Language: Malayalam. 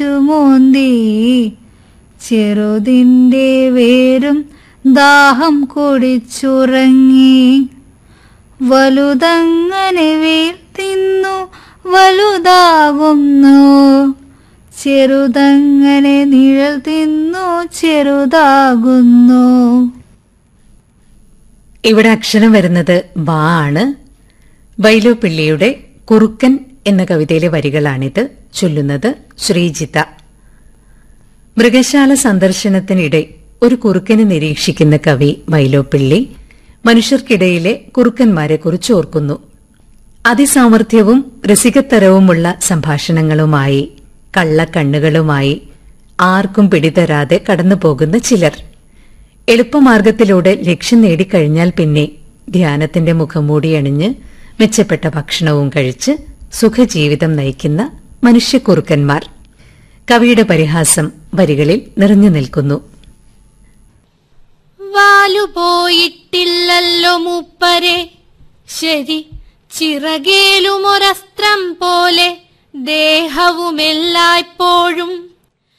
കുടിച്ചു മോന്തി ചെറുതിന്റെ വേരും ദാഹം കുടിച്ചുറങ്ങി വലുതങ്ങനെ വീഴ്ത്തിന്നു വലുതാകുന്നു ചെറുതങ്ങനെ നിഴൽ തിന്നു ചെറുതാകുന്നു ഇവിടെ അക്ഷരം വരുന്നത് ബാ ആണ് വൈലോപ്പിള്ളിയുടെ കുറുക്കൻ എന്ന കവിതയിലെ വരികളാണിത് ചൊല്ലുന്നത് ശ്രീജിത മൃഗശാല സന്ദർശനത്തിനിടെ ഒരു കുറുക്കനെ നിരീക്ഷിക്കുന്ന കവി വൈലോപ്പിള്ളി മനുഷ്യർക്കിടയിലെ കുറുക്കന്മാരെ കുറിച്ച് ഓർക്കുന്നു അതിസാമർഥ്യവും രസികത്തരവുമുള്ള സംഭാഷണങ്ങളുമായി കള്ളക്കണ്ണുകളുമായി ആർക്കും പിടിതരാതെ കടന്നുപോകുന്ന ചിലർ എളുപ്പമാർഗത്തിലൂടെ ലക്ഷ്യം നേടിക്കഴിഞ്ഞാൽ പിന്നെ ധ്യാനത്തിന്റെ മുഖംമൂടി അണിഞ്ഞ് മെച്ചപ്പെട്ട ഭക്ഷണവും കഴിച്ച് സുഖജീവിതം നയിക്കുന്ന മനുഷ്യക്കുറുക്കന്മാർ കവിയുടെ പരിഹാസം വരികളിൽ നിറഞ്ഞു നിൽക്കുന്നു വാലുപോയിട്ടില്ലല്ലോ മൂപ്പരെ ശരി ചിറകേലുമൊരസ്ത്രം പോലെ ദേഹവുമെല്ലായ്പ്പോഴും